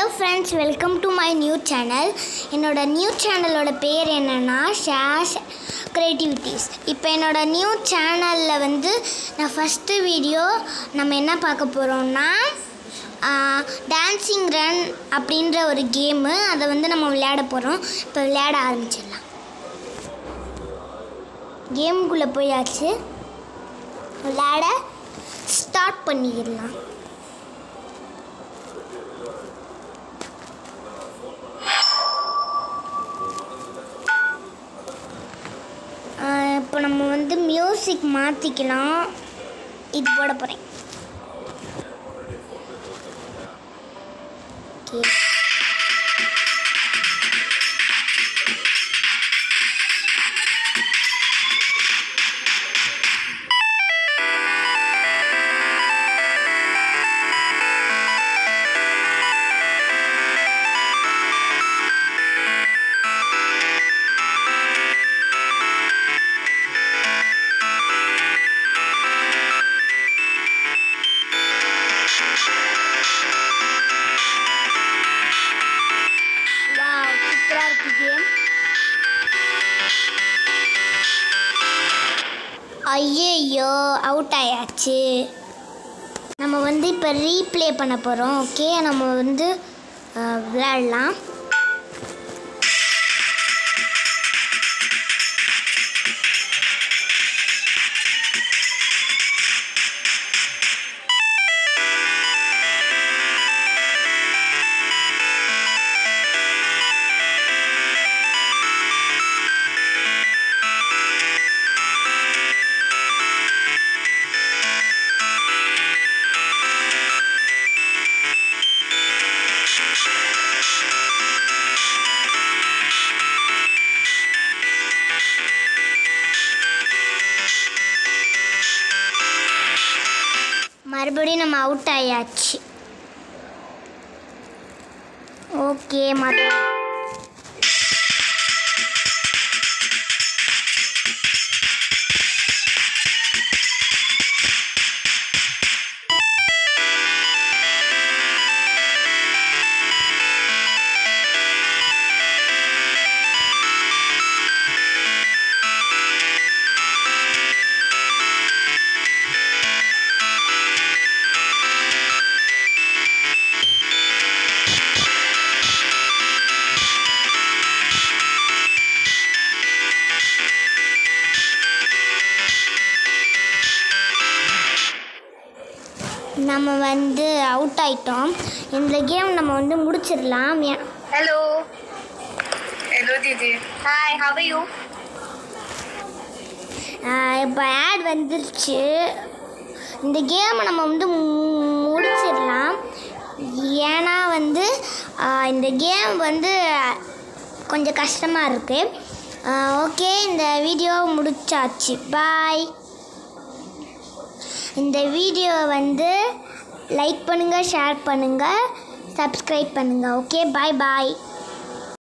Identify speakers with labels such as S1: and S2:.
S1: Friends welcome to my new channel என்னோட new சேனலோட பேர் என்னென்னா ஷேஷ் க்ரியேட்டிவிட்டீஸ் இப்போ என்னோட நியூ சேனலில் வந்து நான் ஃபஸ்ட்டு வீடியோ நம்ம என்ன பார்க்க போகிறோம்னா டான்சிங் ரன் அப்படின்ற ஒரு கேமு அதை வந்து நம்ம விளையாட போகிறோம் இப்போ விளையாட ஆரம்பிச்சிடலாம் கேமுக்குள்ளே போயாச்சு விளையாட ஸ்டார்ட் பண்ணிடலாம் இப்போ நம்ம வந்து மியூசிக் மாற்றிக்கலாம் இது போட போகிறேன் ஓகே வாவ் சூப்பராக இருக்கு கேம் ஐயையோ அவுட் ஆயாச்சு நம்ம வந்து இப்போ ரீப்ளே பண்ண போகிறோம் ஓகே நம்ம வந்து அஹ், விளையாடலாம் மறுபடியும் நம்ம அவுட் ஆயாச்சு ஓகே மறு நம்ம வந்து அவுட் ஆயிட்டோம் இந்த கேம் நம்ம வந்து முடிச்சிடலாம் ஏன்
S2: Hello. Hello, Didi. Hi, how are you?
S1: இப்போ ஆட் வந்துருச்சு இந்த கேமை நம்ம வந்து மு- முடிச்சிடலாம் ஏன்னா வந்து ஆஹ், இந்த கேம் வந்து கொஞ்சம் கஷ்டமாக இருக்குது ஓகே இந்த வீடியோ முடிச்சாச்சு பாய் இந்த வீடியோவை வந்து லைக் பண்ணுங்கள் ஷேர் பண்ணுங்கள் சப்ஸ்கிரைப் பண்ணுங்கள் ஓகே பாய் பாய்